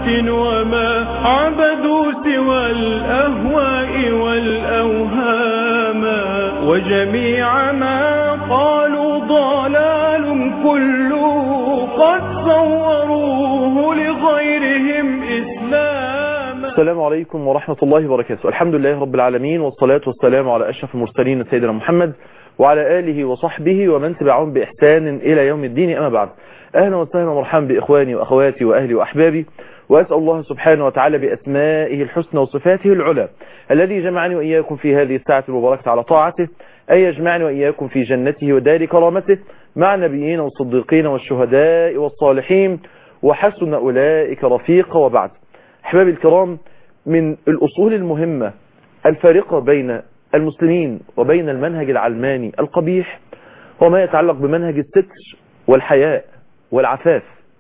وما عبدوا سوى الأهواء والأوهام وجميع ما قالوا ضلال كله قد صوروه لغيرهم إسلاما السلام عليكم ورحمة الله وبركاته الحمد لله رب العالمين والصلاة والسلام على أشرف المرسلين سيدنا محمد وعلى آله وصحبه ومن تبعهم بإحسان إلى يوم الدين أما بعد أهلا وسهلا ومرحبا بإخواني وأخواتي وأهلي وأحبابي وأسأل الله سبحانه وتعالى بأسمائه الحسنى وصفاته العلى الذي جمعني وإياكم في هذه الساعة المباركة على طاعته أي يجمعني وإياكم في جنته ودار كرامته مع النبيين والصديقين والشهداء والصالحين وحسن أولئك رفيقا وبعد أحبابي الكرام من الأصول المهمة الفارقة بين المسلمين وبين المنهج العلماني القبيح هو ما يتعلق بمنهج الستر والحياء والعفاف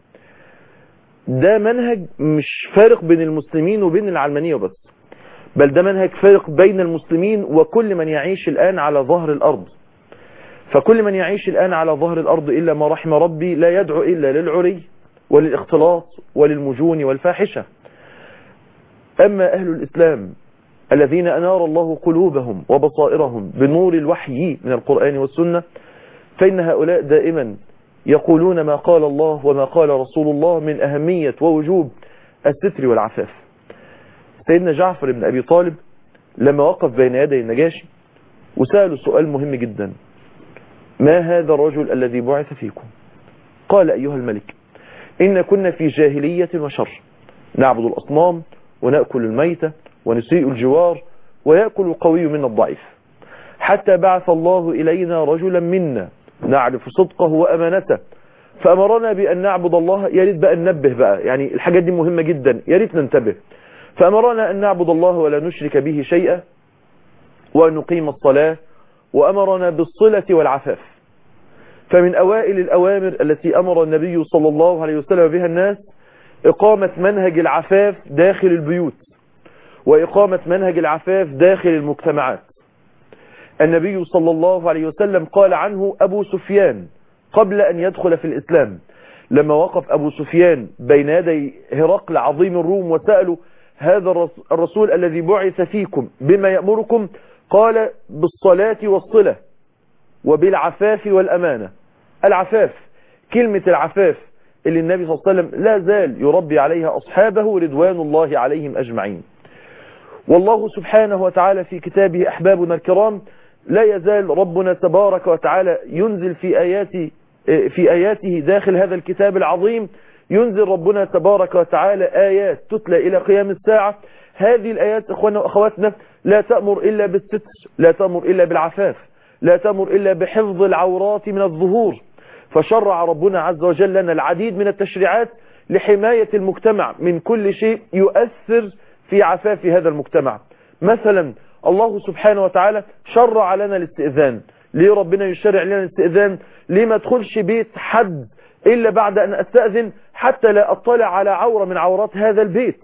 ده منهج مش فارق بين المسلمين وبين العلمانية بس بل ده منهج فارق بين المسلمين وكل من يعيش الآن على ظهر الأرض فكل من يعيش الآن على ظهر الأرض إلا ما رحم ربي لا يدعو إلا للعري وللاختلاط وللمجون والفاحشة أما أهل الإسلام الذين أنار الله قلوبهم وبصائرهم بنور الوحي من القرآن والسنة فإن هؤلاء دائما يقولون ما قال الله وما قال رسول الله من أهمية ووجوب الستر والعفاف سيدنا جعفر بن أبي طالب لما وقف بين يدي النجاشي وسأله سؤال مهم جدا ما هذا الرجل الذي بعث فيكم قال أيها الملك إن كنا في جاهلية وشر نعبد الأصنام ونأكل الميتة ونسيء الجوار ويأكل القوي من الضعيف حتى بعث الله إلينا رجلا منا نعرف صدقه وأمانته فأمرنا بأن نعبد الله يا ريت بقى ننبه بقى يعني الحاجات دي مهمة جدا يا ريت ننتبه فأمرنا أن نعبد الله ولا نشرك به شيئا وأن نقيم الصلاة وأمرنا بالصلة والعفاف فمن أوائل الأوامر التي أمر النبي صلى الله عليه وسلم بها الناس إقامة منهج العفاف داخل البيوت وإقامة منهج العفاف داخل المجتمعات النبي صلى الله عليه وسلم قال عنه أبو سفيان قبل أن يدخل في الإسلام لما وقف أبو سفيان بين يدي هرقل عظيم الروم وسأله هذا الرسول الذي بعث فيكم بما يأمركم قال بالصلاة والصلة وبالعفاف والأمانة العفاف كلمة العفاف اللي النبي صلى الله عليه وسلم لا زال يربي عليها أصحابه رضوان الله عليهم أجمعين والله سبحانه وتعالى في كتابه أحبابنا الكرام لا يزال ربنا تبارك وتعالى ينزل في آيات في آياته داخل هذا الكتاب العظيم ينزل ربنا تبارك وتعالى آيات تتلى إلى قيام الساعة هذه الآيات إخواننا وأخواتنا لا تأمر إلا بالستر لا تأمر إلا بالعفاف لا تأمر إلا بحفظ العورات من الظهور فشرع ربنا عز وجل لنا العديد من التشريعات لحماية المجتمع من كل شيء يؤثر في عفاف هذا المجتمع مثلا الله سبحانه وتعالى شرع لنا الاستئذان ليه ربنا يشرع لنا الاستئذان ليه ما ادخلش بيت حد إلا بعد أن أستأذن حتى لا أطلع على عورة من عورات هذا البيت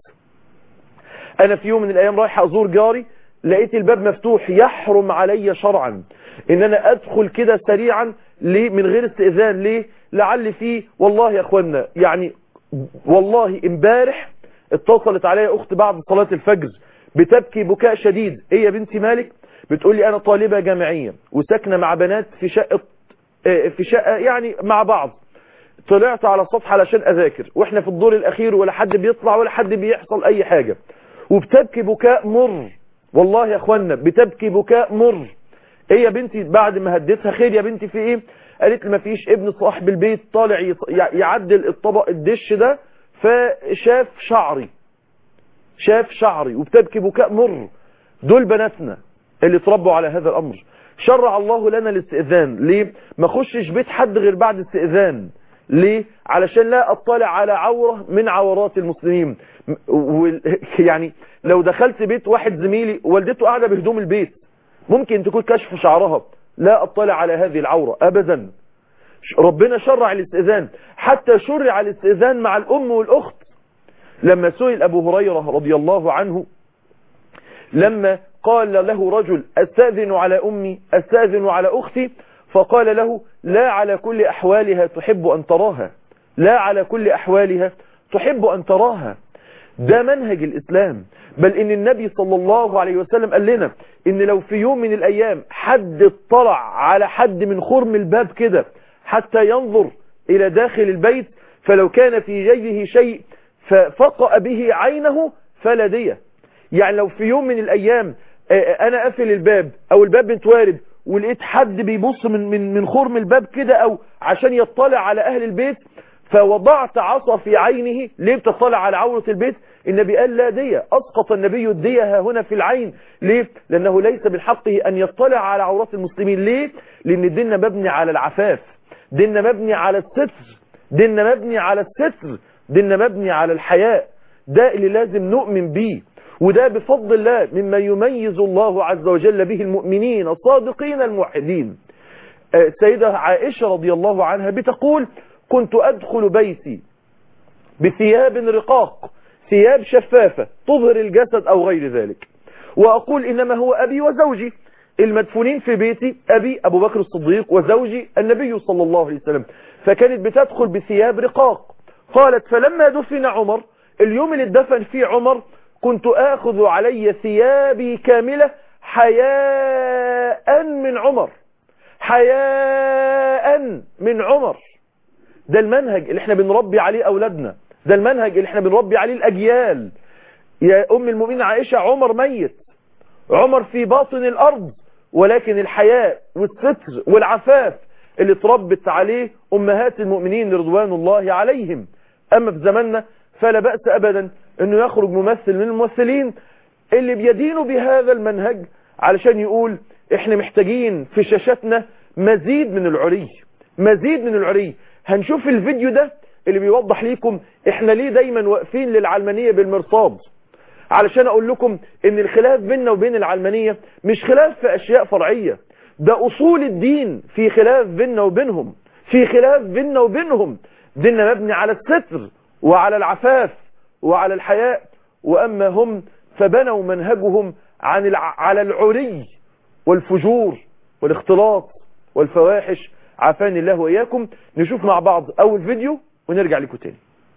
أنا في يوم من الأيام رايح أزور جاري لقيت الباب مفتوح يحرم علي شرعا إن أنا أدخل كده سريعا ليه من غير استئذان ليه لعل فيه والله يا أخوانا يعني والله امبارح اتصلت عليا أخت بعد صلاة الفجر بتبكي بكاء شديد ايه يا بنتي مالك بتقول لي انا طالبة جامعية وساكنة مع بنات في شقة في شقة يعني مع بعض طلعت على السطح علشان اذاكر واحنا في الدور الاخير ولا حد بيطلع ولا حد بيحصل اي حاجة وبتبكي بكاء مر والله يا اخوانا بتبكي بكاء مر ايه يا بنتي بعد ما هديتها خير يا بنتي في ايه قالت لي ما فيش ابن صاحب البيت طالع يعدل الطبق الدش ده فشاف شعري شاف شعري وبتبكي بكاء مر دول بناتنا اللي اتربوا على هذا الامر شرع الله لنا الاستئذان ليه ما خشش بيت حد غير بعد استئذان ليه علشان لا اطلع على عورة من عورات المسلمين يعني لو دخلت بيت واحد زميلي والدته قاعدة بهدوم البيت ممكن تكون كشف شعرها لا اطلع على هذه العورة ابدا ربنا شرع الاستئذان حتى شرع الاستئذان مع الام والاخت لما سئل أبو هريرة رضي الله عنه لما قال له رجل أستاذن على أمي أستاذن على أختي فقال له لا على كل أحوالها تحب أن تراها لا على كل أحوالها تحب أن تراها ده منهج الإسلام بل إن النبي صلى الله عليه وسلم قال لنا إن لو في يوم من الأيام حد اطلع على حد من خرم الباب كده حتى ينظر إلى داخل البيت فلو كان في جيبه شيء ففقأ به عينه فلا دية يعني لو في يوم من الأيام أنا قافل الباب أو الباب متوارد ولقيت حد بيبص من من من خرم الباب كده أو عشان يطلع على أهل البيت فوضعت عصا في عينه ليه بتطلع على عورة البيت النبي قال لا دية أسقط النبي الدية هنا في العين ليه لأنه ليس من حقه أن يطلع على عورات المسلمين ليه لأن ديننا مبني على العفاف ديننا مبني على الستر ديننا مبني على الستر ديننا مبني على الحياء ده اللي لازم نؤمن بيه وده بفضل الله مما يميز الله عز وجل به المؤمنين الصادقين الموحدين السيدة عائشة رضي الله عنها بتقول كنت أدخل بيتي بثياب رقاق ثياب شفافة تظهر الجسد أو غير ذلك وأقول إنما هو أبي وزوجي المدفونين في بيتي أبي أبو بكر الصديق وزوجي النبي صلى الله عليه وسلم فكانت بتدخل بثياب رقاق قالت فلما دفن عمر اليوم اللي اتدفن فيه عمر كنت آخذ علي ثيابي كاملة حياء من عمر حياء من عمر ده المنهج اللي احنا بنربي عليه أولادنا ده المنهج اللي احنا بنربي عليه الأجيال يا أم المؤمنين عائشة عمر ميت عمر في باطن الأرض ولكن الحياء والستر والعفاف اللي تربت عليه أمهات المؤمنين رضوان الله عليهم أما في زماننا فلا بأس أبدا أنه يخرج ممثل من الممثلين اللي بيدينوا بهذا المنهج علشان يقول احنا محتاجين في شاشاتنا مزيد من العري مزيد من العري هنشوف الفيديو ده اللي بيوضح ليكم احنا ليه دايما واقفين للعلمانية بالمرصاد علشان اقول لكم ان الخلاف بيننا وبين العلمانية مش خلاف في اشياء فرعية ده اصول الدين في خلاف بيننا وبينهم في خلاف بيننا وبينهم ديننا مبني على الستر وعلى العفاف وعلى الحياء واما هم فبنوا منهجهم عن الع... على العري والفجور والاختلاط والفواحش عافاني الله وإياكم نشوف مع بعض أول فيديو ونرجع لكم تاني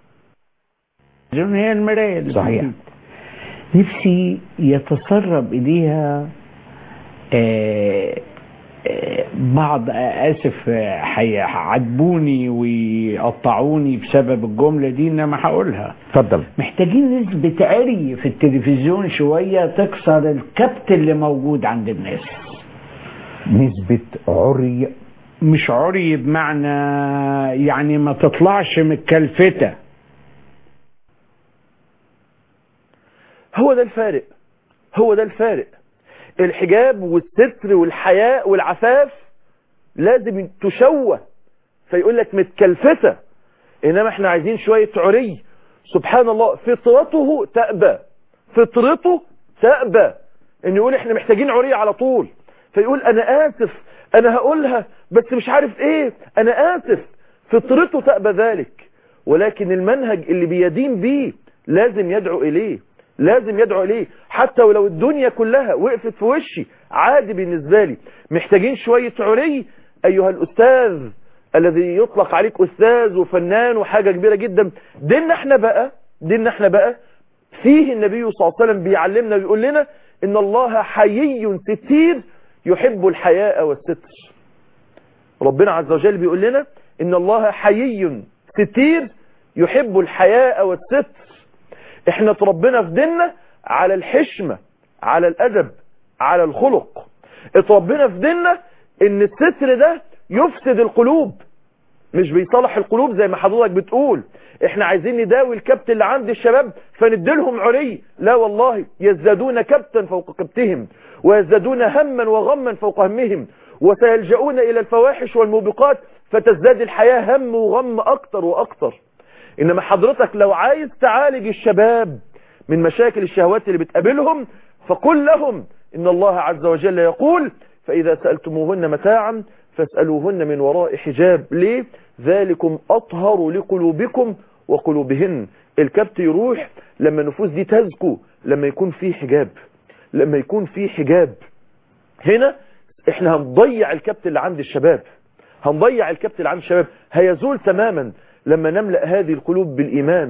هي المراية اللي صحيح. في البيت. نفسي يتسرب إليها آه، آه، بعض آه، آسف آه، هيعاتبوني ويقطعوني بسبب الجملة دي إنما هقولها اتفضل محتاجين نسبة عري في التلفزيون شوية تكسر الكبت اللي موجود عند الناس نسبة عري مش عري بمعنى يعني ما تطلعش متكلفتة هو ده الفارق هو ده الفارق الحجاب والستر والحياء والعفاف لازم تشوه فيقول لك متكلفتة انما احنا عايزين شوية عري سبحان الله فطرته تأبى فطرته تأبى ان يقول احنا محتاجين عري على طول فيقول انا اسف انا هقولها بس مش عارف ايه انا اسف فطرته تأبى ذلك ولكن المنهج اللي بيدين بيه لازم يدعو اليه لازم يدعو اليه حتى ولو الدنيا كلها وقفت في وشي عادي بالنسبة لي محتاجين شوية عري ايها الاستاذ الذي يطلق عليك استاذ وفنان وحاجة كبيرة جدا ديننا احنا بقى ديننا احنا بقى فيه النبي صلى الله عليه وسلم بيعلمنا ويقول لنا ان الله حيي ستير يحب الحياء والستر ربنا عز وجل بيقول لنا ان الله حيي ستير يحب الحياء والستر احنا اتربينا في ديننا على الحشمة على الادب على الخلق اتربينا في ديننا ان الستر ده يفسد القلوب مش بيصلح القلوب زي ما حضرتك بتقول احنا عايزين نداوي الكبت اللي عند الشباب فنديلهم عري لا والله يزدادون كبتا فوق كبتهم ويزدادون هما وغما فوق همهم وسيلجؤون الى الفواحش والموبقات فتزداد الحياة هم وغم اكتر واكتر انما حضرتك لو عايز تعالج الشباب من مشاكل الشهوات اللي بتقابلهم فقل لهم ان الله عز وجل يقول فاذا سألتموهن متاعا فاسألوهن من وراء حجاب ليه ذلكم اطهر لقلوبكم وقلوبهن الكبت يروح لما النفوس دي تزكو لما يكون في حجاب لما يكون في حجاب هنا احنا هنضيع الكبت اللي عند الشباب هنضيع الكبت اللي عند الشباب هيزول تماما لما نملأ هذه القلوب بالإيمان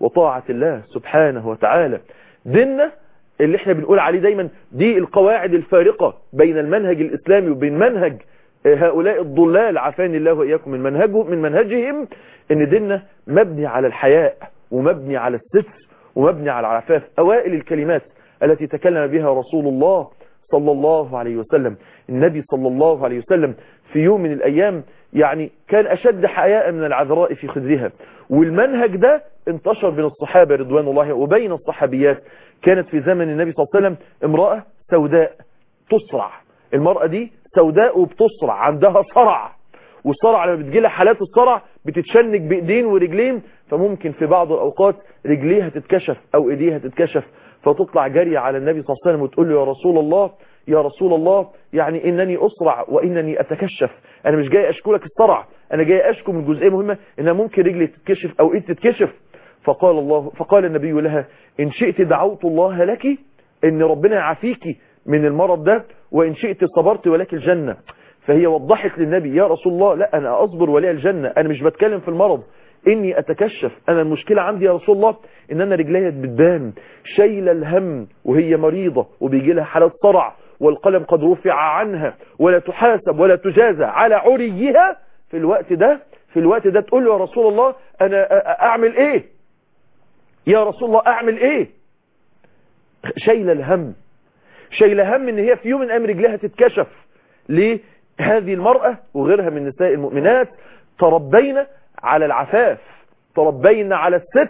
وطاعة الله سبحانه وتعالى ديننا اللي احنا بنقول عليه دايما دي القواعد الفارقة بين المنهج الإسلامي وبين منهج هؤلاء الضلال عافاني الله وإياكم من منهجه من منهجهم ان ديننا مبني على الحياء ومبني على الستر ومبني على العفاف أوائل الكلمات التي تكلم بها رسول الله صلى الله عليه وسلم النبي صلى الله عليه وسلم في يوم من الأيام يعني كان أشد حياء من العذراء في خدرها والمنهج ده انتشر بين الصحابة رضوان الله وبين الصحابيات كانت في زمن النبي صلى الله عليه وسلم امرأة سوداء تصرع المرأة دي سوداء وبتصرع عندها صرع والصرع لما بتجيلها حالات الصرع بتتشنج بايدين ورجلين فممكن في بعض الاوقات رجليها تتكشف او ايديها تتكشف فتطلع جارية على النبي صلى الله عليه وسلم وتقول له يا رسول الله يا رسول الله يعني انني اسرع وانني اتكشف انا مش جاي اشكو لك الصرع انا جاي اشكو من جزئيه مهمه انها ممكن رجلي تتكشف او ايد تتكشف فقال الله فقال النبي لها ان شئت دعوت الله لك ان ربنا يعافيكي من المرض ده وان شئت صبرت ولك الجنه فهي وضحت للنبي يا رسول الله لا انا اصبر ولي الجنه انا مش بتكلم في المرض اني اتكشف انا المشكلة عندي يا رسول الله ان انا رجليا بتبان شايله الهم وهي مريضة وبيجي لها حالات صرع والقلم قد رفع عنها ولا تحاسب ولا تجازى على عريها في الوقت ده في الوقت ده تقول له يا رسول الله انا اعمل ايه يا رسول الله اعمل ايه شايله الهم شايله هم ان هي في يوم من ايام رجلها تتكشف ليه هذه المرأة وغيرها من نساء المؤمنات تربينا على العفاف تربينا على الستر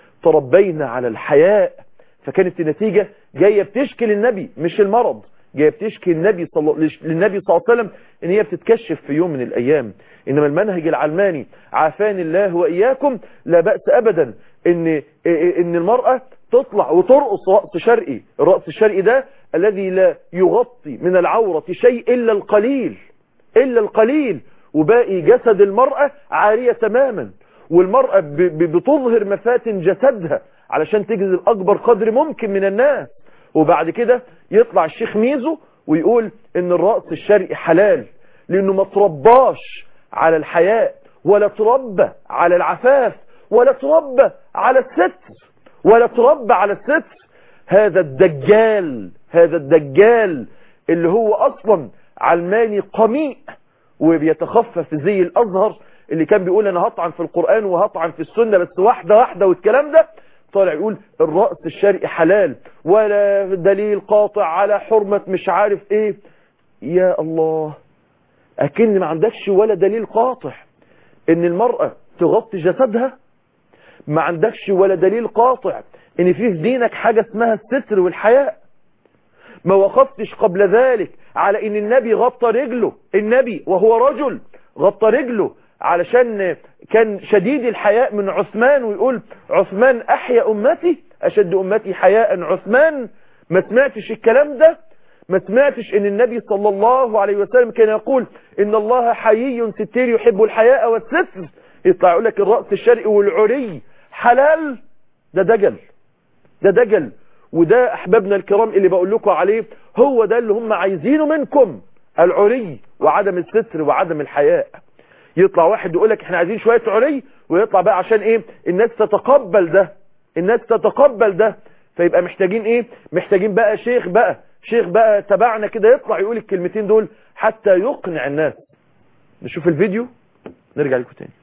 تربينا على الحياء فكانت النتيجة جاية بتشكي للنبي مش المرض جاية بتشكي النبي صلى للنبي صلى الله عليه وسلم ان هي بتتكشف في يوم من الايام انما المنهج العلماني عافاني الله واياكم لا بأس ابدا ان ان المرأة تطلع وترقص رأس شرقي الرأس الشرقي ده الذي لا يغطي من العورة شيء الا القليل الا القليل وباقي جسد المرأة عارية تماما والمرأة بتظهر مفاتن جسدها علشان تجذب أكبر قدر ممكن من الناس وبعد كده يطلع الشيخ ميزو ويقول ان الرأس الشرقي حلال لانه ما ترباش على الحياء ولا تربى على العفاف ولا تربى على الستر ولا تربى على الستر هذا الدجال هذا الدجال اللي هو اصلا علماني قميء وبيتخفف زي الازهر اللي كان بيقول انا هطعن في القرآن وهطعن في السنة بس واحدة واحدة والكلام ده طالع يقول الرأس الشرقي حلال ولا دليل قاطع على حرمة مش عارف ايه يا الله اكن ما عندكش ولا دليل قاطع ان المرأة تغطي جسدها ما عندكش ولا دليل قاطع ان فيه دينك حاجة اسمها الستر والحياء ما وقفتش قبل ذلك على ان النبي غطى رجله النبي وهو رجل غطى رجله علشان كان شديد الحياء من عثمان ويقول عثمان احيا امتي اشد امتي حياء عثمان ما سمعتش الكلام ده ما سمعتش ان النبي صلى الله عليه وسلم كان يقول ان الله حيي ستير يحب الحياء والستر يطلع يقول لك الرأس الشرقي والعري حلال ده دجل ده دجل وده احبابنا الكرام اللي بقول لكم عليه هو ده اللي هم عايزينه منكم العري وعدم الستر وعدم الحياء يطلع واحد يقول لك احنا عايزين شوية عري ويطلع بقى عشان ايه الناس تتقبل ده الناس تتقبل ده فيبقى محتاجين ايه محتاجين بقى شيخ بقى شيخ بقى تبعنا كده يطلع يقول الكلمتين دول حتى يقنع الناس نشوف الفيديو نرجع لكم تاني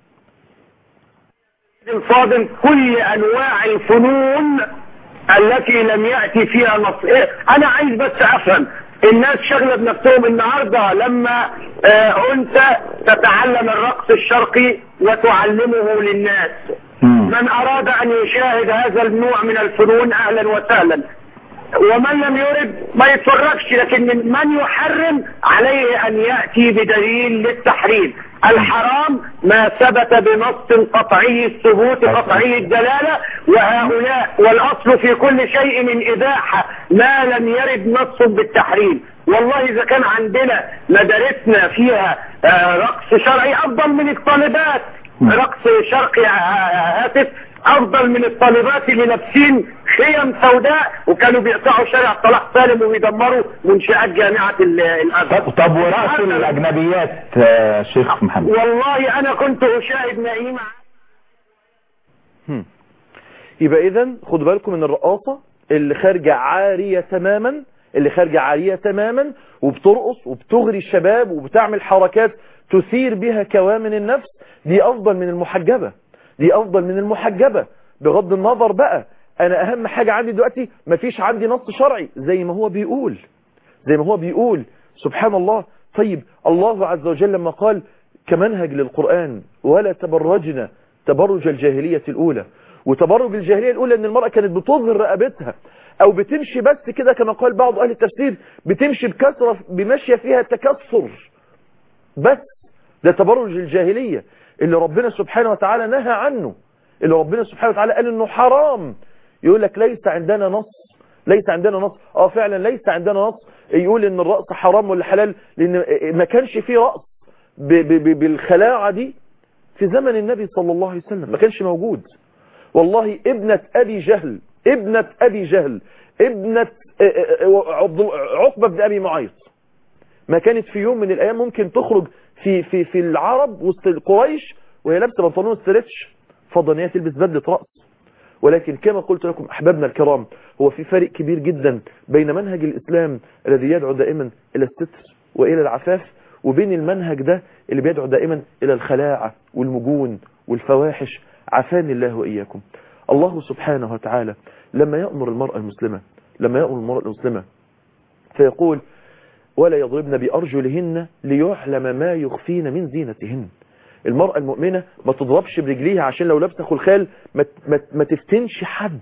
الفاضل كل انواع الفنون التي لم يأتي فيها نص إيه؟ انا عايز بس افهم الناس شغلة بنفسهم النهاردة لما آه انت تتعلم الرقص الشرقي وتعلمه للناس من اراد ان يشاهد هذا النوع من الفنون اهلا وسهلا ومن لم يرد ما يتفرجش لكن من, من يحرم عليه ان يأتي بدليل للتحريم الحرام ما ثبت بنص قطعي الثبوت قطعي الدلالة وهؤلاء والأصل في كل شيء من إباحة ما لم يرد نص بالتحريم والله إذا كان عندنا مدارسنا فيها آه رقص شرعي أفضل من الطالبات رقص شرقي هاتف افضل من الطالبات اللي لابسين خيم سوداء وكانوا بيقطعوا شارع صلاح سالم وبيدمروا منشآت جامعة الازهر طب ورأس الاجنبيات شيخ محمد والله انا كنت اشاهد نعيمة يبقى اذا خدوا بالكم من الرقاصة اللي خارجة عارية تماما اللي خارجة عارية تماما وبترقص وبتغري الشباب وبتعمل حركات تثير بها كوامن النفس دي افضل من المحجبة دي افضل من المحجبة بغض النظر بقى انا اهم حاجة عندي دلوقتي مفيش عندي نص شرعي زي ما هو بيقول زي ما هو بيقول سبحان الله طيب الله عز وجل لما قال كمنهج للقرآن ولا تبرجنا تبرج الجاهلية الأولى وتبرج الجاهلية الأولى أن المرأة كانت بتظهر رقبتها أو بتمشي بس كده كما قال بعض أهل التفسير بتمشي بكثرة بمشية فيها تكسر بس ده تبرج الجاهلية اللي ربنا سبحانه وتعالى نهى عنه اللي ربنا سبحانه وتعالى قال انه حرام يقول لك ليس عندنا نص ليس عندنا نص اه فعلا ليس عندنا نص يقول ان الرأس حرام ولا حلال لان ما كانش فيه رأس ب ب ب بالخلاعة دي في زمن النبي صلى الله عليه وسلم ما كانش موجود والله ابنة ابي جهل ابنة ابي جهل ابنة عقبة بن ابي معيط ما كانت في يوم من الايام ممكن تخرج في في في العرب وسط قريش وهي لابسه بنطلون ستريتش فضلا ان هي تلبس بدله راس ولكن كما قلت لكم احبابنا الكرام هو في فرق كبير جدا بين منهج الاسلام الذي يدعو دائما الى الستر والى العفاف وبين المنهج ده اللي بيدعو دائما الى الخلاعه والمجون والفواحش عافاني الله واياكم الله سبحانه وتعالى لما يأمر المرأة المسلمة لما يأمر المرأة المسلمة فيقول ولا يضربن بأرجلهن ليعلم ما يخفين من زينتهن المرأة المؤمنة ما تضربش برجليها عشان لو لابسه خلخال ما, ما, ما تفتنش حد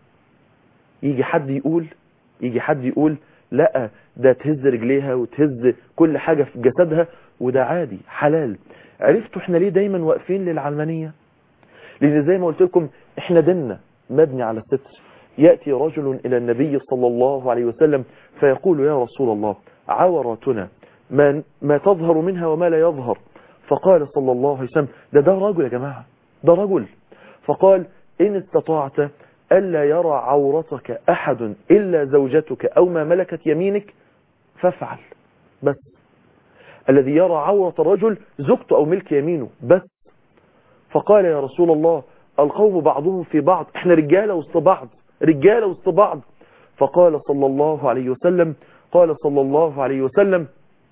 يجي حد يقول يجي حد يقول لا ده تهز رجليها وتهز كل حاجة في جسدها وده عادي حلال عرفتوا احنا ليه دايما واقفين للعلمانية لان زي ما قلت لكم احنا ديننا مبني على الستر يأتي رجل الى النبي صلى الله عليه وسلم فيقول يا رسول الله عوراتنا ما, ما تظهر منها وما لا يظهر فقال صلى الله عليه وسلم ده ده رجل يا جماعة ده رجل فقال إن استطعت ألا يرى عورتك أحد إلا زوجتك أو ما ملكت يمينك فافعل بس الذي يرى عورة الرجل زوجته أو ملك يمينه بس فقال يا رسول الله القوم بعضهم في بعض احنا رجالة وسط بعض رجالة وسط بعض فقال صلى الله عليه وسلم قال صلى الله عليه وسلم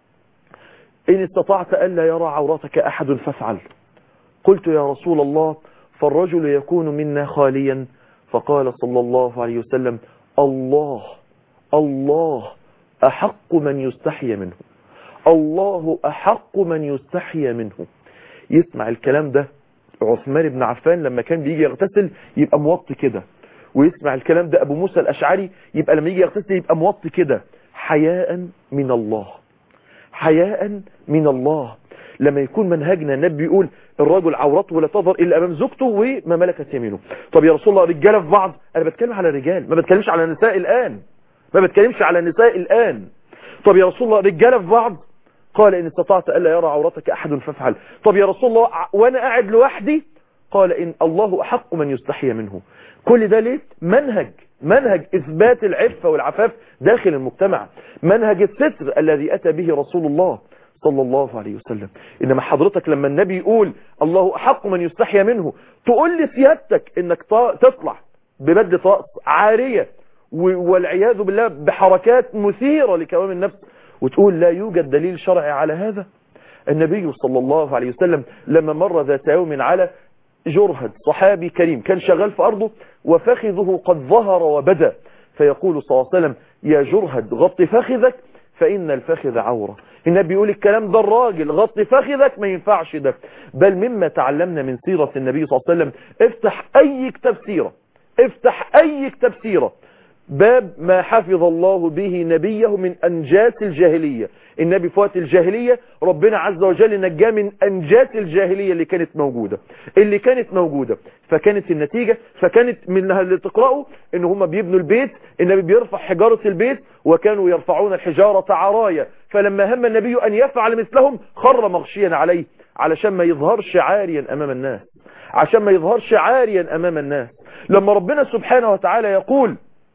إن استطعت ألا يرى عورتك أحد فافعل قلت يا رسول الله فالرجل يكون منا خاليا فقال صلى الله عليه وسلم الله الله أحق من يستحي منه الله أحق من يستحي منه يسمع الكلام ده عثمان بن عفان لما كان بيجي يغتسل يبقى موطي كده ويسمع الكلام ده أبو موسى الأشعري يبقى لما يجي يغتسل يبقى موطي كده حياء من الله حياء من الله لما يكون منهجنا النبي يقول الرجل عورته لا تظهر الا امام زوجته وما ملكت يمينه طب يا رسول الله رجاله في بعض انا بتكلم على الرجال ما بتكلمش على النساء الان ما بتكلمش على النساء الان طب يا رسول الله رجاله في بعض قال ان استطعت الا يرى عورتك احد فافعل طب يا رسول الله وانا قاعد لوحدي قال ان الله احق من يستحي منه كل ده ليه منهج منهج اثبات العفة والعفاف داخل المجتمع منهج الستر الذي اتى به رسول الله صلى الله عليه وسلم انما حضرتك لما النبي يقول الله احق من يستحيا منه تقول لي سيادتك انك تطلع ببدلة رأس عارية والعياذ بالله بحركات مثيرة لكوام النفس وتقول لا يوجد دليل شرعي على هذا النبي صلى الله عليه وسلم لما مر ذات يوم على جرهد صحابي كريم كان شغال في أرضه وفخذه قد ظهر وبدا فيقول صلى الله عليه وسلم يا جرهد غط فخذك فإن الفخذ عورة النبي يقول الكلام ده الراجل غط فخذك ما ينفعش ده بل مما تعلمنا من سيرة النبي صلى الله عليه وسلم افتح أي كتاب سيرة افتح أي كتاب سيرة باب ما حفظ الله به نبيه من أنجاس الجاهلية النبي في وقت الجاهلية ربنا عز وجل نجاه من أنجاس الجاهلية اللي كانت موجودة اللي كانت موجودة فكانت النتيجة فكانت من اللي تقرأوا ان هم بيبنوا البيت النبي بيرفع حجارة البيت وكانوا يرفعون الحجارة عرايا فلما هم النبي أن يفعل مثلهم خر مغشيا عليه علشان ما يظهرش عاريا أمام الناس عشان ما يظهرش عاريا أمام الناس لما ربنا سبحانه وتعالى يقول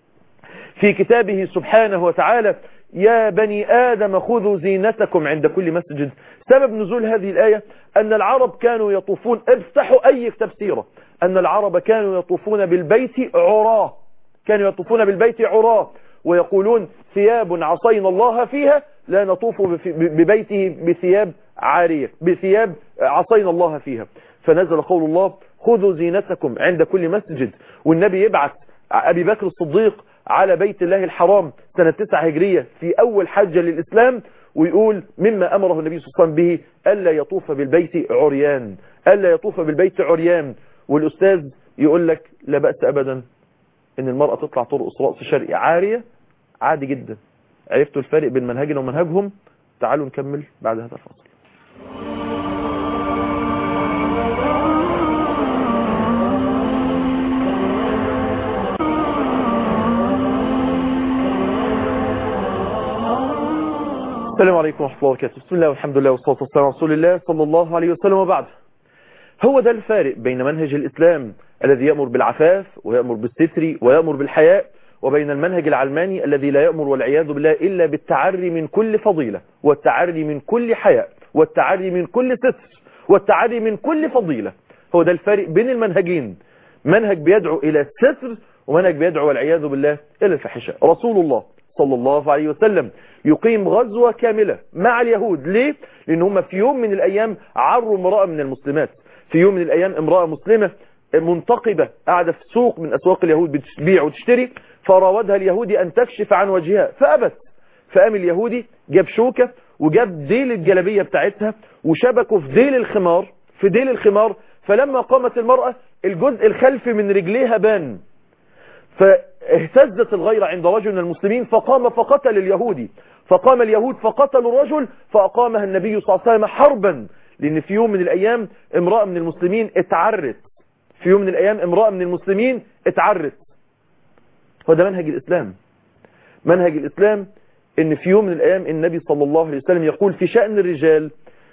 في كتابه سبحانه وتعالى يا بني آدم خذوا زينتكم عند كل مسجد سبب نزول هذه الآية أن العرب كانوا يطوفون افتحوا أي كتاب سيرة أن العرب كانوا يطوفون بالبيت عراه كانوا يطوفون بالبيت عراه ويقولون ثياب عصينا الله فيها لا نطوف بف- ببيته بثياب عارية بثياب عصينا الله فيها فنزل قول الله خذوا زينتكم عند كل مسجد والنبي يبعث أبي بكر الصديق على بيت الله الحرام سنة 9 هجرية في أول حجة للإسلام ويقول مما أمره النبي صلى الله عليه وسلم به ألا يطوف بالبيت عريان ألا يطوف بالبيت عريان والأستاذ يقول لك لا بأس أبدا ان المرأة تطلع ترقص رقص شرقي عارية عادي جدا عرفتوا الفرق بين منهجنا ومنهجهم تعالوا نكمل بعد هذا الفصل السلام عليكم ورحمة الله وبركاته بسم الله والحمد لله والصلاة والسلام على رسول الله صلى الله عليه وسلم وبعد هو ده الفارق بين منهج الإسلام الذي يأمر بالعفاف ويأمر بالستر ويأمر بالحياء وبين المنهج العلماني الذي لا يأمر والعياذ بالله إلا بالتعري من كل فضيلة والتعري من كل حياء والتعري من كل ستر والتعري من كل فضيلة هو ده الفارق بين المنهجين منهج بيدعو إلى الستر ومنهج بيدعو والعياذ بالله إلى الفحشاء رسول الله صلى الله عليه وسلم يقيم غزوة كاملة مع اليهود ليه؟ لأن هم في يوم من الأيام عروا امرأة من المسلمات في يوم من الأيام امرأة مسلمة منتقبة قاعدة في سوق من أسواق اليهود بتبيع وتشتري فراودها اليهودي أن تكشف عن وجهها فأبت فقام اليهودي جاب شوكة وجاب ديل الجلبية بتاعتها وشبكه في ديل الخمار في ديل الخمار فلما قامت المرأة الجزء الخلفي من رجليها بان فاهتزت الغيرة عند رجل من المسلمين فقام فقتل اليهودي فقام اليهود فقتلوا الرجل فأقامها النبي صلى الله عليه وسلم حربا لأن في يوم من الأيام امرأة من المسلمين اتعرت في يوم من الأيام امرأة من المسلمين اتعرت هو ده منهج الإسلام منهج الإسلام ان في يوم من الأيام النبي صلى الله عليه وسلم يقول في شأن الرجال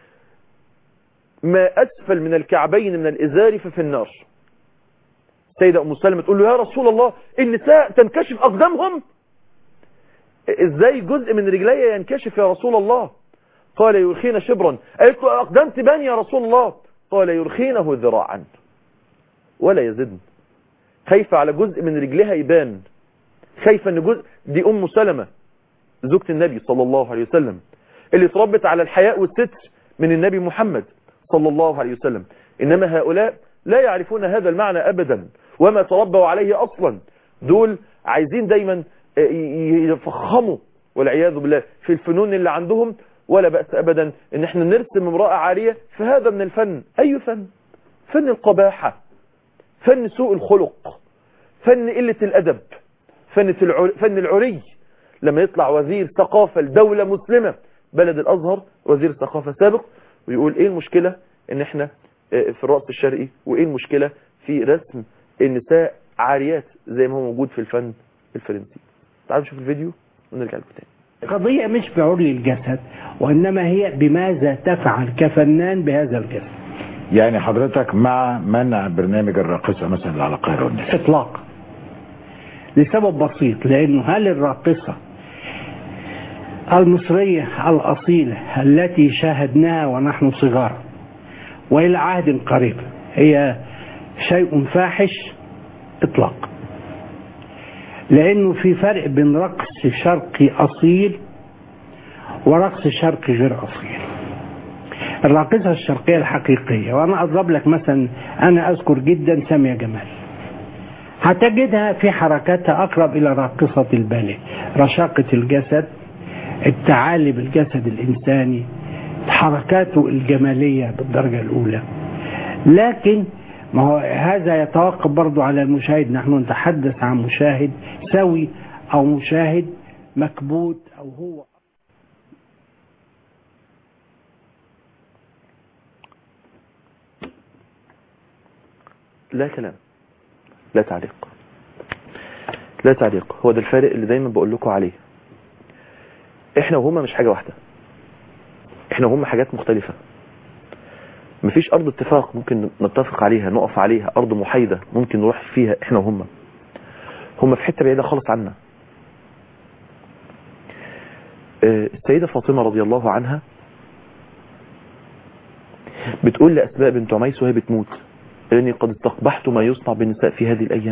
ما أسفل من الكعبين من الإزار ففي النار سيدة أم سلمة تقول له يا رسول الله النساء تنكشف أقدامهم ازاي جزء من رجلي ينكشف يا رسول الله قال يرخين شبرا قالت له أقدام تبان يا رسول الله قال يرخينه ذراعا ولا يزدن خايفة على جزء من رجلها يبان خايفة ان جزء دي أم سلمة زوجة النبي صلى الله عليه وسلم اللي اتربت على الحياء والستر من النبي محمد صلى الله عليه وسلم إنما هؤلاء لا يعرفون هذا المعنى أبدا وما تربوا عليه أصلا دول عايزين دايما يفخموا والعياذ بالله في الفنون اللي عندهم ولا بأس أبدا ان احنا نرسم امرأة عارية فهذا من الفن أي فن فن القباحة فن سوء الخلق فن قلة الأدب فن العر... فن العري لما يطلع وزير ثقافة لدولة مسلمة بلد الأزهر وزير ثقافة سابق ويقول ايه المشكلة ان احنا في الرأس الشرقي وايه المشكلة في رسم النساء عاريات زي ما هو موجود في الفن الفرنسي تعالوا نشوف الفيديو ونرجع لكم تاني القضية مش بعري الجسد وإنما هي بماذا تفعل كفنان بهذا الجسد يعني حضرتك مع منع برنامج الراقصة مثلا اللي على القاهرة والناس إطلاقا لسبب بسيط لأنه هل الراقصة المصرية الأصيلة التي شاهدناها ونحن صغار وإلى عهد قريب هي شيء فاحش إطلاقا لأنه في فرق بين رقص شرقي أصيل ورقص شرقي غير أصيل الراقصة الشرقية الحقيقية وأنا أضرب لك مثلا أنا أذكر جدا سامية جمال هتجدها في حركاتها أقرب إلى راقصة الباليه رشاقة الجسد التعالي بالجسد الإنساني حركاته الجمالية بالدرجة الأولى لكن ما هو هذا يتوقف برضو على المشاهد نحن نتحدث عن مشاهد سوي أو مشاهد مكبوت أو هو لا كلام لا تعليق لا تعليق هو ده الفارق اللي دايما بقول لكم عليه احنا وهما مش حاجة واحدة احنا وهما حاجات مختلفة مفيش ارض اتفاق ممكن نتفق عليها نقف عليها ارض محايدة ممكن نروح فيها احنا وهما هما في حتة بعيدة خالص عنا السيدة فاطمة رضي الله عنها بتقول لأسماء بنت عميس وهي بتموت لأني قد استقبحت ما يصنع بالنساء في هذه الأيام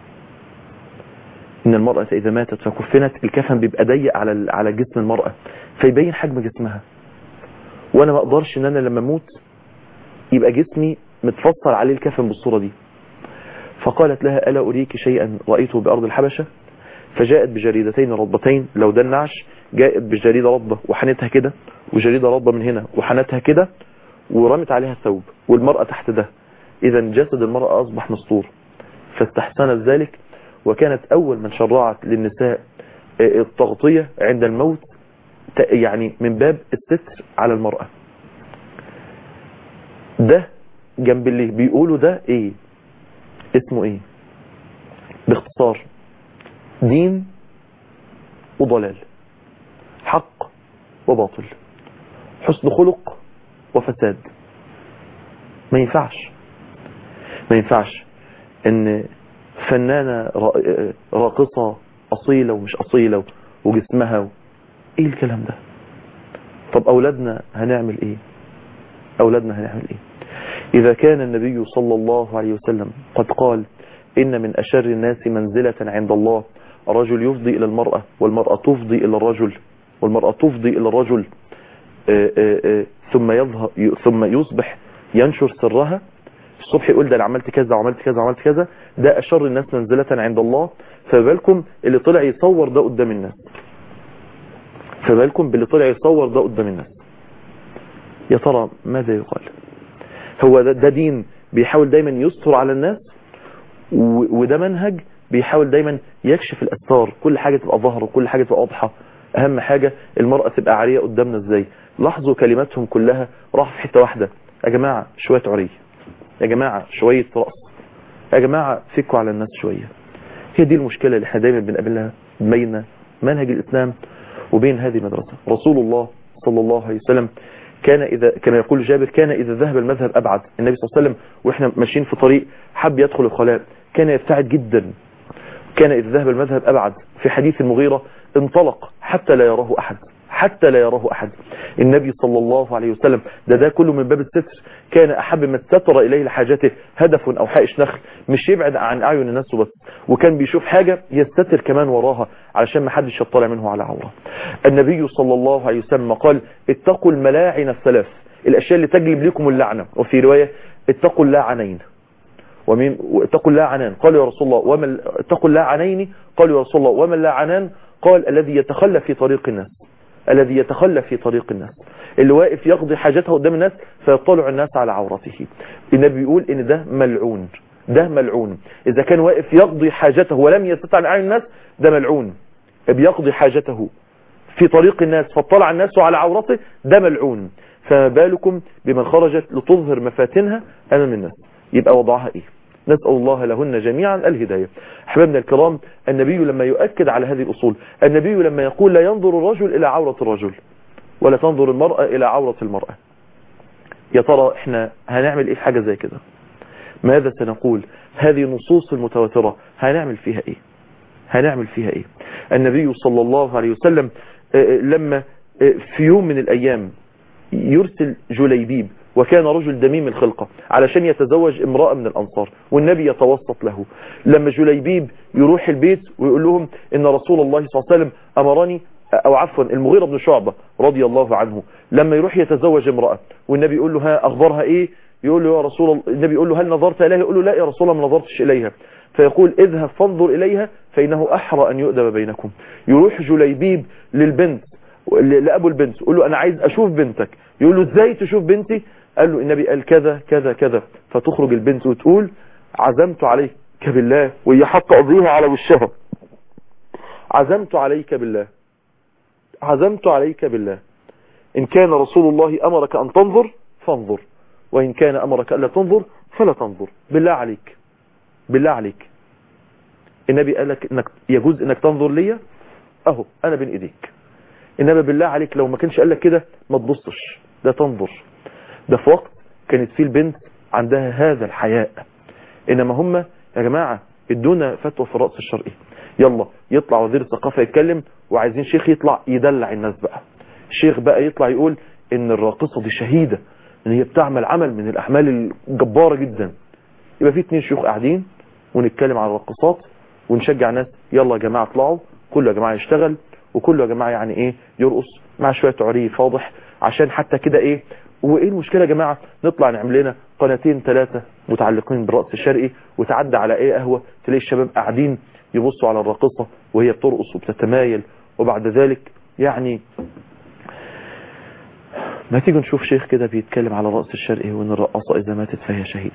إن المرأة إذا ماتت فكفنت الكفن بيبقى ضيق على على جسم المرأة فيبين حجم جسمها وأنا ما أقدرش إن أنا لما أموت يبقى جسمي متفصل عليه الكفن بالصورة دي فقالت لها ألا أريك شيئا رأيته بأرض الحبشة فجاءت بجريدتين رضبتين لو ده النعش جاءت بجريدة رضبة وحنتها كده وجريدة رضبة من هنا وحنتها كده ورمت عليها الثوب والمرأة تحت ده إذا جسد المرأة أصبح مستور فاستحسنت ذلك وكانت أول من شرعت للنساء التغطية عند الموت يعني من باب الستر على المرأة ده جنب اللي بيقولوا ده ايه اسمه ايه باختصار دين وضلال حق وباطل حسن خلق وفساد ما ينفعش ما ينفعش ان فنانة راقصة أصيلة ومش أصيلة وجسمها و... ايه الكلام ده طب أولادنا هنعمل ايه أولادنا هنعمل ايه إذا كان النبي صلى الله عليه وسلم قد قال إن من أشر الناس منزلة عند الله رجل يفضي إلى المرأة والمرأة تفضي إلى الرجل والمرأة تفضي إلى الرجل آآ آآ ثم يظهر ثم يصبح ينشر سرها الصبح يقول ده انا عملت كذا وعملت كذا وعملت كذا ده أشر الناس منزلة عند الله فبالكم اللي طلع يصور ده قدام الناس فبالكم باللي طلع يصور ده قدام الناس يا ترى ماذا يقال هو ده, ده دين بيحاول دايما يستر على الناس وده منهج بيحاول دايما يكشف الأستار كل حاجة تبقى ظاهرة وكل حاجة تبقى واضحة أهم حاجة المرأة تبقى عارية قدامنا ازاي لاحظوا كلماتهم كلها راح في حتة واحدة يا جماعة شوية عري يا جماعة شوية رأس يا جماعة فكوا على الناس شوية هي دي المشكلة اللي احنا دايما بنقابلها بين منهج الإسلام وبين هذه المدرسة رسول الله صلى الله عليه وسلم كان إذا كان يقول جابر كان إذا ذهب المذهب أبعد النبي صلى الله عليه وسلم وإحنا ماشيين في طريق حب يدخل الخلاء كان يبتعد جدا كان إذا ذهب المذهب أبعد في حديث المغيرة انطلق حتى لا يراه أحد حتى لا يراه أحد النبي صلى الله عليه وسلم ده ده كله من باب الستر كان أحب ما استتر إليه لحاجته هدف أو حائش نخل مش يبعد عن أعين الناس بس وكان بيشوف حاجة يستتر كمان وراها علشان ما حدش يطلع منه على عورة النبي صلى الله عليه وسلم قال اتقوا الملاعن الثلاث الأشياء اللي تجلب لكم اللعنة وفي رواية اتقوا اللاعنين ومن اتقوا اللاعنان قالوا يا رسول الله وما اتقوا اللاعنين قالوا يا رسول الله وما اللاعنان قال الذي يتخلى في طريق الناس الذي يتخلى في طريق الناس اللي واقف يقضي حاجته قدام الناس فيطلع الناس على عورته النبي بيقول ان ده ملعون ده ملعون اذا كان واقف يقضي حاجته ولم يستطع ان يعين الناس ده ملعون بيقضي حاجته في طريق الناس فاطلع الناس على عورته ده ملعون فما بالكم بمن خرجت لتظهر مفاتنها امام الناس يبقى وضعها ايه نسأل الله لهن جميعا الهداية أحبابنا الكرام النبي لما يؤكد على هذه الأصول النبي لما يقول لا ينظر الرجل إلى عورة الرجل ولا تنظر المرأة إلى عورة المرأة يا ترى احنا هنعمل ايه في حاجة زي كده ماذا سنقول هذه النصوص المتواترة هنعمل فيها ايه هنعمل فيها ايه النبي صلى الله عليه وسلم لما في يوم من الايام يرسل جليبيب وكان رجل دميم الخلقة علشان يتزوج امرأة من الأنصار والنبي يتوسط له لما جليبيب يروح البيت ويقول لهم إن رسول الله صلى الله عليه وسلم أمرني أو عفوا المغيرة بن شعبة رضي الله عنه لما يروح يتزوج امرأة والنبي يقول له ها أخبارها إيه يقول له يا رسول الله النبي يقول له هل نظرت إليها يقول له لا يا رسول الله ما نظرتش إليها فيقول اذهب فانظر إليها فإنه أحرى أن يؤدب بينكم يروح جليبيب للبنت لأبو البنت يقول له أنا عايز أشوف بنتك يقول له ازاي تشوف بنتي قال له النبي قال كذا كذا كذا فتخرج البنت وتقول عزمت عليك بالله وهي حاطه قضيها على وشها عزمت عليك بالله عزمت عليك بالله إن كان رسول الله أمرك أن تنظر فانظر وإن كان أمرك ألا تنظر فلا تنظر بالله عليك بالله عليك النبي قال لك إنك يجوز إنك تنظر ليا أهو أنا بين إيديك إنما بالله عليك لو ما كانش قال لك كده ما تبصش ده تنظر ده في وقت كانت فيه البنت عندها هذا الحياء إنما هم يا جماعة ادونا فتوى في الرأس الشرقي يلا يطلع وزير الثقافة يتكلم وعايزين شيخ يطلع يدلع الناس بقى الشيخ بقى يطلع يقول ان الراقصة دي شهيدة ان هي بتعمل عمل من الاعمال الجبارة جدا يبقى في اتنين شيوخ قاعدين ونتكلم عن الرقصات ونشجع ناس يلا يا جماعه اطلعوا كله يا جماعه يشتغل وكله يا جماعه يعني ايه يرقص مع شويه عري فاضح عشان حتى كده ايه وايه المشكله يا جماعه نطلع نعمل لنا قناتين ثلاثه متعلقين بالرقص الشرقي وتعدى على ايه قهوه تلاقي الشباب قاعدين يبصوا على الراقصه وهي بترقص وبتتمايل وبعد ذلك يعني ما تيجوا نشوف شيخ كده بيتكلم على الرقص الشرقي وان الرقاصه اذا ماتت فهي شهيده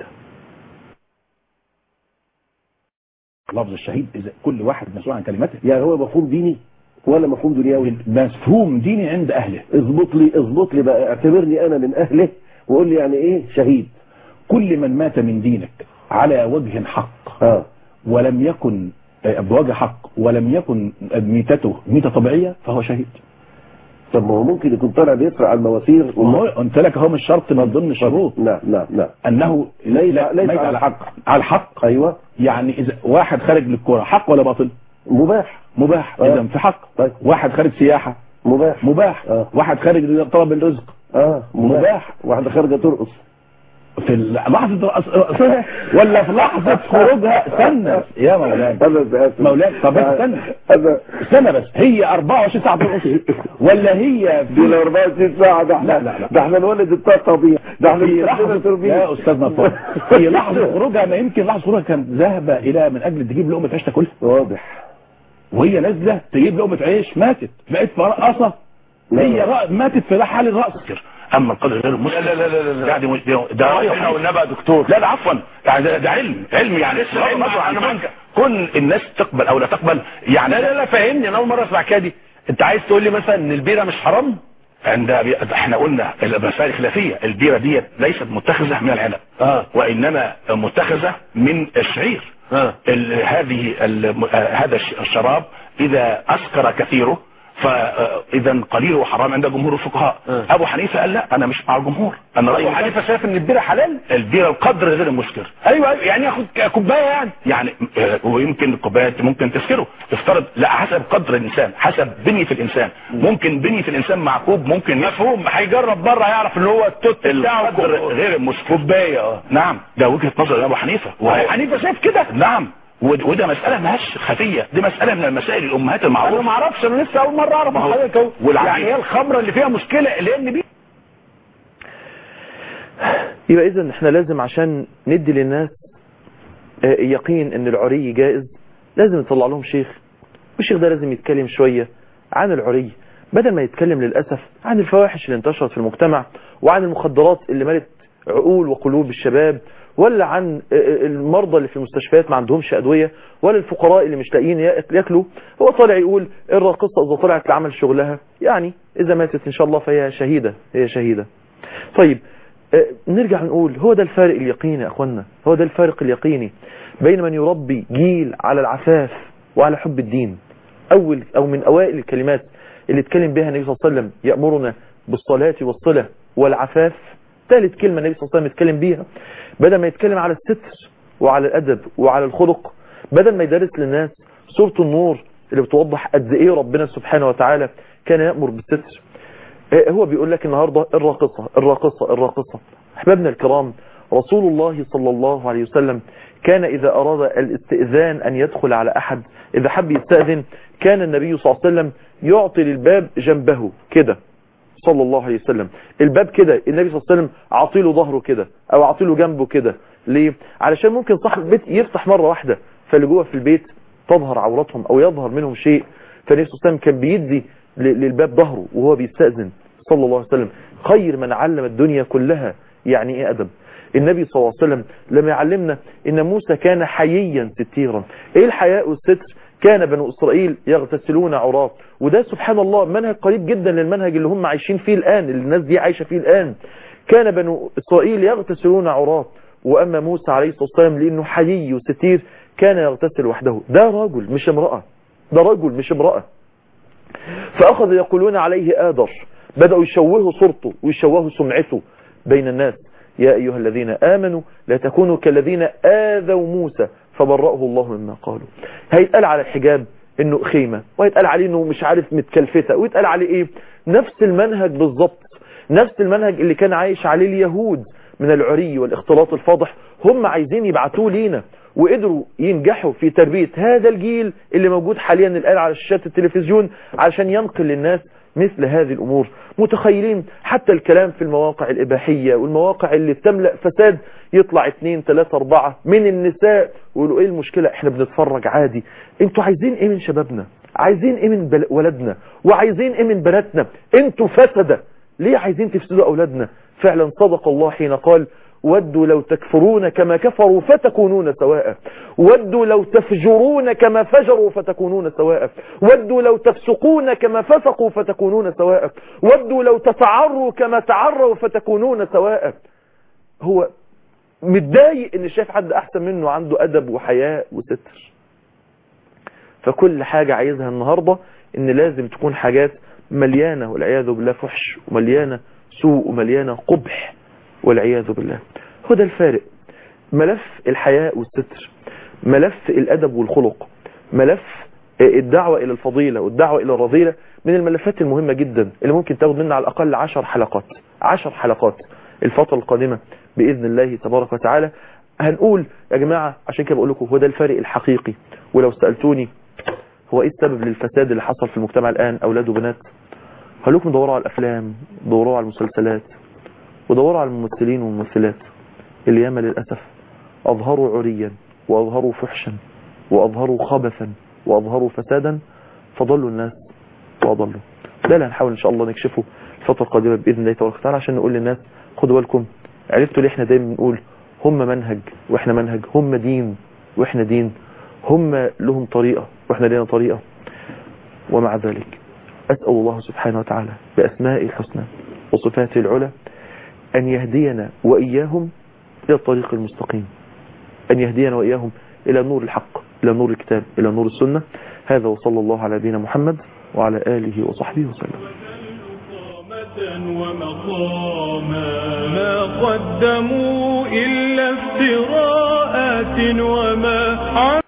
لفظ الشهيد إذا كل واحد مسؤول عن كلمته يعني هو مفهوم ديني ولا مفهوم دنيوي مفهوم ديني عند أهله اظبط لي اظبط لي بقى اعتبرني انا من اهله وقول لي يعني ايه شهيد كل من مات من دينك على وجه حق اه ولم يكن آه، بوجه حق ولم يكن ميتته ميتة طبيعية فهو شهيد طب ما هو ممكن يكون طالع بيسرع على المواسير وما هو قلت لك هو مش شرط من ضمن الشروط لا لا لا انه ليس- لا- ليس ميت على على حق على الحق ايوه يعني اذا واحد خارج للكوره حق ولا باطل مباح مباح آه. اذا في حق طيب. واحد خارج سياحه مباح مباح آه. واحد خارج طلب الرزق اه مباح. واحده خارجه ترقص في لحظه رأس- ولا في لحظه خروجها استنى يا مولانا هذا اسف مولانا طب استنى هذا استنى بس هي 24 ساعه ترقص ولا هي دي ال 24 ساعه ده احنا لا، لا، لا. ده احنا نولد الطاقه طبيعي ده احنا في بنستخدمها لحظة توربين يا استاذنا الفاضل في لحظة خروجها ما يمكن لحظة خروجها كانت ذاهبة الى من اجل تجيب لقمة عيش تاكلها واضح وهي نازلة تجيب لقمة عيش ماتت بقت مرقصة لا. هي رأ- ماتت في حال الرأس اما القدر غير المسلم لا لا لا لا لا يعني مش ده ده رايح والنبي يا دكتور لا ده عفوا يعني ده, ده علم علم يعني لسه علم، بغض النظر أنا عن معاك. كون الناس تقبل او لا تقبل يعني لا لا لا فاهمني انا اول مره اسمع كده دي انت عايز تقول لي مثلا ان البيره مش حرام عند احنا قلنا المسائل خلافية البيرة دي ليست متخذة من العنب آه. وانما متخذة من الشعير آه. ال- هذه ال- آه، هذا الش- الشراب اذا اسكر كثيره فاذا قليله حرام عند جمهور الفقهاء آه. ابو حنيفه قال لا انا مش مع الجمهور انا رايي ابو حنيفه شايف ان البيره حلال البيره القدر غير المسكر ايوه أيوة، يعني ياخد كوبايه يعني يعني آه، ويمكن الكوبايه ممكن تسكره افترض لا حسب قدر الانسان حسب بنية الانسان ممكن بنية الانسان مع كوب ممكن مفهوم هيجرب بره هيعرف ان هو التوت بتاعه القدر غير المسكر كوبايه اه نعم ده وجهة نظر ابو حنيفة ابو حنيفه شايف كده نعم ود- وده مسألة ماهيش خفية دي مسألة من المسائل الامهات انا ما المعروفة اعرفش انا لسه اول مره اعرف ما هو- حضرتك اهو والعجيب. يعني هي الخمره اللي فيها مشكله لان بي يبقى اذا احنا لازم عشان ندي للناس آه، يقين ان العري جائز لازم نطلع لهم شيخ والشيخ ده لازم يتكلم شوية عن العري بدل ما يتكلم للأسف عن الفواحش اللي انتشرت في المجتمع وعن المخدرات اللي ملت عقول وقلوب الشباب ولا عن آه، آه، المرضى اللي في المستشفيات ما عندهمش أدوية ولا الفقراء اللي مش لاقيين ياك- ياكلوا هو طالع يقول الراقصة إذا طلعت لعمل شغلها يعني إذا ماتت إن شاء الله فهي شهيدة هي شهيدة طيب آه، نرجع نقول هو ده الفارق اليقيني يا أخوانا هو ده الفارق اليقيني بين من يربي جيل على العفاف وعلى حب الدين أول أو من أوائل الكلمات اللي اتكلم بها النبي صلى الله عليه وسلم يأمرنا بالصلاة والصلة والعفاف ثالث كلمة النبي صلى الله عليه وسلم يتكلم بيها بدل ما يتكلم على الستر وعلى الأدب وعلى الخلق بدل ما يدرس للناس سورة النور اللي بتوضح قد إيه ربنا سبحانه وتعالى كان يأمر بالستر آه، هو بيقول لك النهاردة الراقصة الراقصة الراقصة أحبابنا الكرام رسول الله صلى الله عليه وسلم كان إذا أراد الاستئذان أن يدخل على أحد إذا حب يستأذن كان النبي صلى الله عليه وسلم يعطي للباب جنبه كده صلى الله عليه وسلم الباب كده النبي صلى الله عليه وسلم عاطيله ظهره كده او عاطيله جنبه كده ليه علشان ممكن صاحب البيت يفتح مرة واحدة فاللي جوه في البيت تظهر عوراتهم او يظهر منهم شيء فالنبي صلى الله عليه وسلم كان بيدي ل- للباب ظهره وهو بيستأذن صلى الله عليه وسلم خير من علم الدنيا كلها يعني ايه ادب النبي صلى الله عليه وسلم لما يعلمنا ان موسى كان حييا ستيرا ايه الحياء والستر كان بنو اسرائيل يغتسلون عراة وده سبحان الله منهج قريب جدا للمنهج اللي هم عايشين فيه الان اللي الناس دي عايشة فيه الان كان بنو اسرائيل يغتسلون عراة واما موسى عليه الصلاة والسلام لانه حيي وستير كان يغتسل وحده ده رجل مش امرأة ده رجل مش امرأة فأخذ يقولون عليه آدر بدأوا يشوهوا صورته ويشوهوا سمعته بين الناس يا أيها الذين آمنوا لا تكونوا كالذين آذوا موسى فبرأه الله مما قالوا هيتقال على الحجاب انه خيمة وهيتقال عليه انه مش عارف متكلفتة ويتقال عليه ايه نفس المنهج بالظبط نفس المنهج اللي كان عايش عليه اليهود من العري والاختلاط الفاضح هم عايزين يبعتوه لينا وقدروا ينجحوا في تربية هذا الجيل اللي موجود حاليا الآن على شاشات التلفزيون علشان ينقل للناس مثل هذه الأمور متخيلين حتى الكلام في المواقع الإباحية والمواقع اللي بتملأ فساد يطلع اتنين تلاتة أربعة من النساء ويقولوا إيه المشكلة إحنا بنتفرج عادي انتوا عايزين إيه من شبابنا عايزين إيه من بل... ولدنا وعايزين إيه من بناتنا انتوا فسدة ليه عايزين تفسدوا أولادنا فعلا صدق الله حين قال ودوا لو تكفرون كما كفروا فتكونون سواء ودوا لو تفجرون كما فجروا فتكونون سواء ودوا لو تفسقون كما فسقوا فتكونون سواء ودوا لو تتعروا كما تعروا فتكونون سواء هو متضايق ان شايف حد احسن منه عنده ادب وحياء وستر فكل حاجة عايزها النهاردة ان لازم تكون حاجات مليانة والعياذ بالله فحش ومليانة سوء ومليانة قبح والعياذ بالله هو ده الفارق ملف الحياء والستر ملف الأدب والخلق ملف الدعوة إلى الفضيلة والدعوة إلى الرذيلة من الملفات المهمة جدا اللي ممكن تاخد منا على الأقل عشر حلقات عشر حلقات الفترة القادمة بإذن الله تبارك وتعالى هنقول يا جماعة عشان كده بقول لكم هو ده الفارق الحقيقي ولو سألتوني هو ايه السبب للفساد اللي حصل في المجتمع الآن أولاد وبنات هقول لكم دوروا على الأفلام دوروا على المسلسلات ودوروا على الممثلين والممثلات اللي ياما للأسف أظهروا عريا وأظهروا فحشا وأظهروا خبثا وأظهروا فسادا فضلوا الناس وأضلوا ده اللي هنحاول إن شاء الله نكشفه الفترة القادمة بإذن الله تبارك وتعالى عشان نقول للناس خدوا بالكم عرفتوا ليه احنا دايما بنقول هم منهج واحنا منهج هم دين واحنا دين هم لهم طريقة واحنا لنا طريقة ومع ذلك أسأل الله سبحانه وتعالى بأسمائه الحسنى وصفاته العلى أن يهدينا وإياهم إلى الطريق المستقيم أن يهدينا وإياهم إلى نور الحق إلى نور الكتاب إلى نور السنة هذا وصلى الله على نبينا محمد وعلى آله وصحبه وسلم ومقاما ما قدموا إلا افتراءات وما